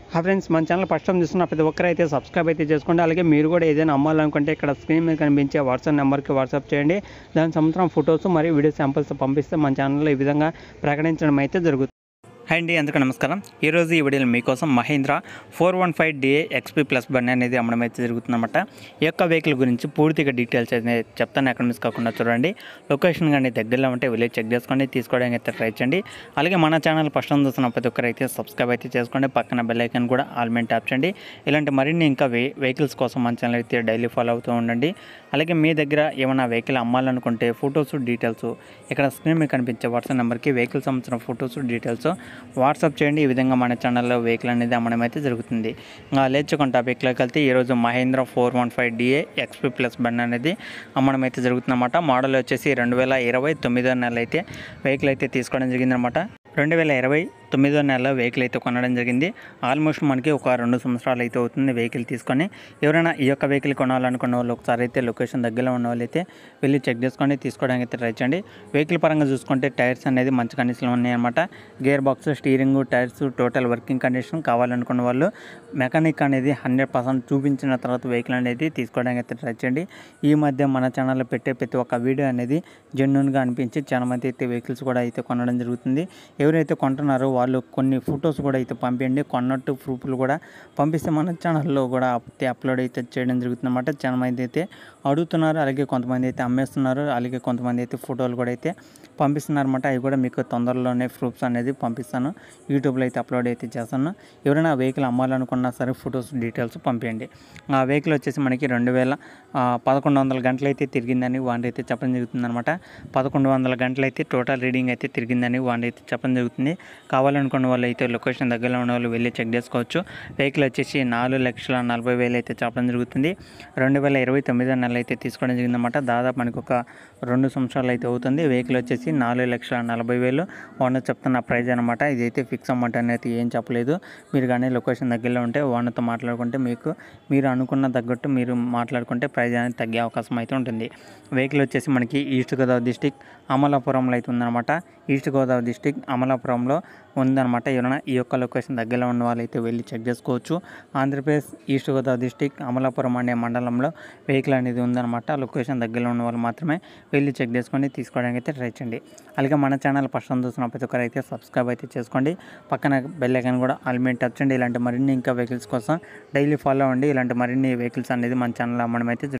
హా ఫ్రెండ్స్ మన channel first time చూస్తున్న ప్రతి ఒక్కరు అయితే సబ్స్క్రైబ్ అయితే చేసుకోండి అలాగే మీరు కూడా ఏదైనా అమ్మాలనుకుంటే ఇక్కడ స్క్రీన్ మీద కనిపించే వాట్సాప్ నెంబర్కి వాట్సాప్ చేయండి దాని సంవత్సరం ఫొటోస్ మరియు వీడియో శాంపిల్స్ పంపిస్తే మన ఛానల్లో ఈ విధంగా ప్రకటించడం అయితే జరుగుతుంది హాయ్ అండి అందరికీ నమస్కారం ఈరోజు ఈ వీడియోలో మీకోసం Mahindra four one five DI XP plus బండి అనేది అమ్మడం అయితే జరుగుతుందన్నమాట ఈ యొక్క వెహికల్ గురించి పూర్తిగా డీటెయిల్స్ అయితే చెప్తాను ఎక్కడ మిస్ కాకుండా చూడండి లొకేషన్ కానీ దగ్గరలో ఉంటే వెళ్ళి చెక్ చేసుకోండి తీసుకోవడానికి అయితే ట్రై చేయండి అలాగే మన ఛానల్ ఫస్ట్ టైం చూస్తున్న ప్రతి ఒక్కరు అయితే సబ్స్క్రైబ్ అయితే చేసుకోండి పక్కన బెల్ ఐకాన్ కూడా ఆల్మెంట్ ట్యాప్ చేయండి ఇలాంటి మరిన్ని ఇంకా వే వెహికల్స్ కోసం మన ఛానల్ అయితే డైలీ ఫాలో అవుతూ ఉండండి అలాగే మీ దగ్గర ఏమైనా వెహికల్ అమ్మాలనుకుంటే ఫొటోస్ డీటెయిల్స్ ఇక్కడ స్క్రీన్ మీద కనిపించే వాట్సాప్ నెంబర్కి వెహికల్ సంబంధించిన ఫొటోస్ డీటెయిల్స్ వాట్సాప్ చేయండి ఈ విధంగా మన ఛానల్లో వెహికల్ అనేది అమ్మడం అయితే జరుగుతుంది ఇంకా లేచుకున్న టాపిక్లోకి వెళ్తే ఈరోజు Mahindra four one five DI XP plus బండి అనేది అమ్మడం అయితే జరుగుతుందన్నమాట మోడల్ వచ్చేసి రెండు వేల ఇరవై తొమ్మిదో నెల అయితే వెహికల్ అయితే తీసుకోవడం జరిగిందనమాట రెండు వేల ఇరవై తొమ్మిదో నెల వెహికల్ అయితే కొనడం జరిగింది ఆల్మోస్ట్ మనకి ఒక రెండు సంవత్సరాలు అయితే అవుతుంది వెహికల్ తీసుకొని ఎవరైనా ఈ యొక్క వెహికల్ కొనాలనుకున్న వాళ్ళు ఒకసారి అయితే లొకేషన్ దగ్గరలో ఉన్న వాళ్ళు అయితే వెళ్ళి చెక్ చేసుకొని తీసుకోవడానికి అయితే ట్రై చేయండి వెహికల్ పరంగా చూసుకుంటే టైర్స్ అనేది మంచి కండిషన్లో ఉన్నాయన్నమాట gear box steering tyres total working condition కావాలనుకున్న వాళ్ళు మెకానిక్ అనేది హండ్రెడ్ పర్సెంట్ చూపించిన తర్వాత వెహికల్ అనేది తీసుకోవడానికి అయితే ట్రై చేయండి ఈ మధ్య మన ఛానల్లో పెట్టే ప్రతి ఒక్క వీడియో అనేది జెన్యున్గా అనిపించి చాలా మంది అయితే వెహికల్స్ కూడా అయితే కొనడం జరుగుతుంది ఎవరైతే కొంటున్నారో వాళ్ళు కొన్ని ఫొటోస్ కూడా అయితే పంపించండి కొన్నట్టు ప్రూఫ్లు కూడా పంపిస్తే మన ఛానల్లో కూడా అయితే అప్లోడ్ అయితే చేయడం జరుగుతుంది అనమాట చాలా మంది అయితే అడుగుతున్నారు అలాగే కొంతమంది అయితే అమ్మేస్తున్నారు అలాగే కొంతమంది అయితే ఫోటోలు కూడా అయితే పంపిస్తున్నారు అనమాట అవి కూడా మీకు తొందరలోనే ప్రూఫ్స్ అనేది పంపిస్తాను యూట్యూబ్లో అయితే అప్లోడ్ అయితే చేస్తాను ఎవరైనా వెహికల్ అమ్మాలనుకున్నా సరే ఫొటోస్ డీటెయిల్స్ పంపించండి ఆ వెహికల్ వచ్చేసి మనకి రెండు వేల ఆ, పదకొండు వందల గంటలు అయితే తిరిగిందని వాండి అయితే చెప్పడం జరుగుతుంది అనమాట పదకొండు వందల గంటలు అయితే టోటల్ రీడింగ్ అయితే తిరిగిందని వాండి అయితే చెప్పడం జరుగుతుంది కావాలనుకున్న వాళ్ళు అయితే లొకేషన్ దగ్గరలో ఉన్న వాళ్ళు వెళ్ళి చెక్ చేసుకోవచ్చు వెహికల్ వచ్చేసి నాలుగు లక్షల నలభై వేలు అయితే చెప్పడం జరుగుతుంది రెండు వేల ఇరవై తొమ్మిదో నెల అయితే తీసుకోవడం జరిగిందన్నమాట దాదాపు మనకు ఒక రెండు సంవత్సరాలు అయితే అవుతుంది వెహికల్ వచ్చేసి నాలుగు లక్షల నలభై వేలు ఓనర్ చెప్తున్న ప్రైజ్ అనమాట ఇదైతే ఫిక్స్ అమౌంట్ అనేది ఏం చెప్పలేదు మీరు కానీ లొకేషన్ దగ్గరలో ఉంటే ఓనర్తో మాట్లాడుకుంటే మీకు మీరు అనుకున్న తగ్గట్టు మీరు మాట్లాడుకుంటే ప్రైజ్ అనేది తగ్గే అవకాశం అయితే ఉంటుంది వెహికల్ వచ్చేసి మనకి ఈస్ట్ గోదావరి డిస్టిక్ అమలాపురంలో అయితే ఉందన్నమాట ఈస్ట్ గోదావరి డిస్టిక్ అమలాపురంలో ఉందన్నమాట ఎవరైనా ఈ యొక్క లొకేషన్ దగ్గరలో ఉన్న వాళ్ళైతే వెళ్ళి చెక్ చేసుకోవచ్చు ఆంధ్రప్రదేశ్ ఈస్ట్ గోదావరి డిస్టిక్ అమలాపురం అనే మండలంలో వెహికల్ అనేది ఉందన్నమాట లొకేషన్ దగ్గరలో ఉన్న వాళ్ళు మాత్రమే వెళ్ళి చెక్ చేసుకొని తీసుకోవడానికి అయితే ట్రై చేయండి అలాగే మన ఛానల్ ఫస్ట్ టైం చూసిన ప్రతి ఒక్కరు అయితే సబ్స్క్రైబ్ అయితే చేసుకోండి పక్కన బెల్ ఐకాన్ కూడా ఆల్మెంట్ టచ్ చేయండి ఇలాంటి మరిన్ని ఇంకా వెహికల్స్ కోసం డైలీ ఫాలో అవ్వండి ఇలాంటి మరిన్ని వెహికల్స్ అనేది మన ఛానల్ అమ్మడం అయితే జరుగుతుంది.